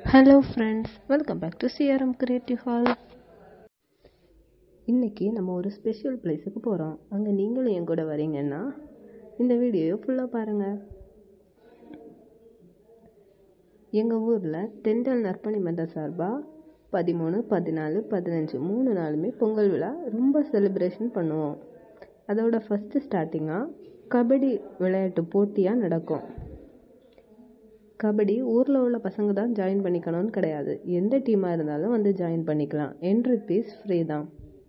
hello friends welcome back to CRM creative hall இன்றைக்கி நம்ம ஒரு ஸ்பெஷல் பிளேஸுக்கு போகிறோம் அங்கே நீங்களும் என் கூட வரீங்கன்னா இந்த வீடியோவை ஃபுல்லாக பாருங்கள் எங்கள் ஊரில் தென்றல் நற்பணி மன்ற சார்பாக பதிமூணு பதினாலு பதினஞ்சு மூணு நாளுமே பொங்கல் விழா ரொம்ப செலிப்ரேஷன் பண்ணுவோம் அதோட ஃபஸ்ட்டு ஸ்டார்டிங்காக கபடி விளையாட்டு போட்டியாக நடக்கும் கபடி ஊரில் உள்ள பசங்க தான் ஜாயின் பண்ணிக்கணும்னு கிடையாது எந்த டீமாக இருந்தாலும் வந்து ஜாயின் பண்ணிக்கலாம் என்ட்ரி ஃபீஸ் ஃப்ரீ தான்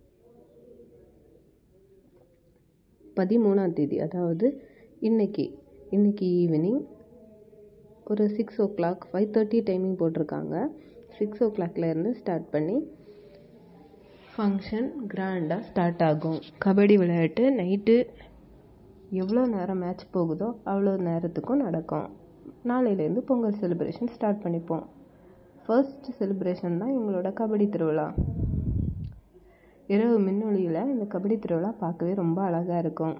பதிமூணாம் தேதி அதாவது இன்னைக்கு இன்னைக்கு ஈவினிங் ஒரு சிக்ஸ் ஓ கிளாக் ஃபைவ் தேர்ட்டி டைமிங் போட்டிருக்காங்க சிக்ஸ் ஓ கிளாக்லேருந்து ஸ்டார்ட் பண்ணி ஃபங்க்ஷன் கிராண்டாக ஸ்டார்ட் ஆகும் கபடி விளையாட்டு நைட்டு எவ்வளோ நேரம் மேட்ச் போகுதோ அவ்வளோ நேரத்துக்கும் நடக்கும் நாளையிலேருந்து பொங்கல் செலிப்ரேஷன் ஸ்டார்ட் பண்ணிப்போம் ஃபர்ஸ்ட் செலிப்ரேஷன் தான் எங்களோட கபடி திருவிழா இரவு மின்னொளியில் இந்த கபடி திருவிழா பார்க்கவே ரொம்ப அழகாக இருக்கும்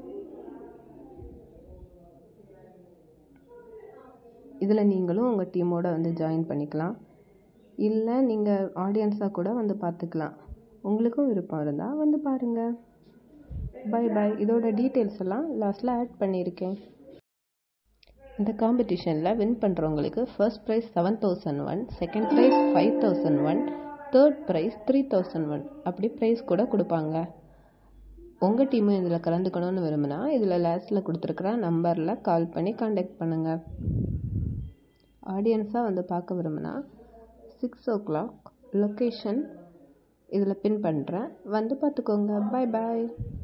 இதில் நீங்களும் உங்கள் டீமோட வந்து ஜாயின் பண்ணிக்கலாம் இல்லை நீங்கள் ஆடியன்ஸாக கூட வந்து பார்த்துக்கலாம் உங்களுக்கும் விருப்பம் இருந்தால் வந்து பாருங்கள் பை பை இதோட டீட்டெயில்ஸ் எல்லாம் லாஸ்ட்டில் ஆட் பண்ணியிருக்கேன் இந்த காம்படிஷனில் வின் பண்ணுறவங்களுக்கு first prize seven thousand one second prize five thousand one third prize three thousand one அப்படி ப்ரைஸ் கூட கொடுப்பாங்க உங்கள் டீமும் இதில் கலந்துக்கணும்னு விரும்பினா இதில் லாஸ்ட்டில் கொடுத்துருக்குற நம்பரில் கால் பண்ணி காண்டாக்ட் பண்ணுங்கள் ஆடியன்ஸாக வந்து பார்க்க விரும்பினா சிக்ஸ் ஓ கிளாக் லொக்கேஷன் இதில் பின் பண்ணுறேன் வந்து பார்த்துக்கோங்க பாய் பாய்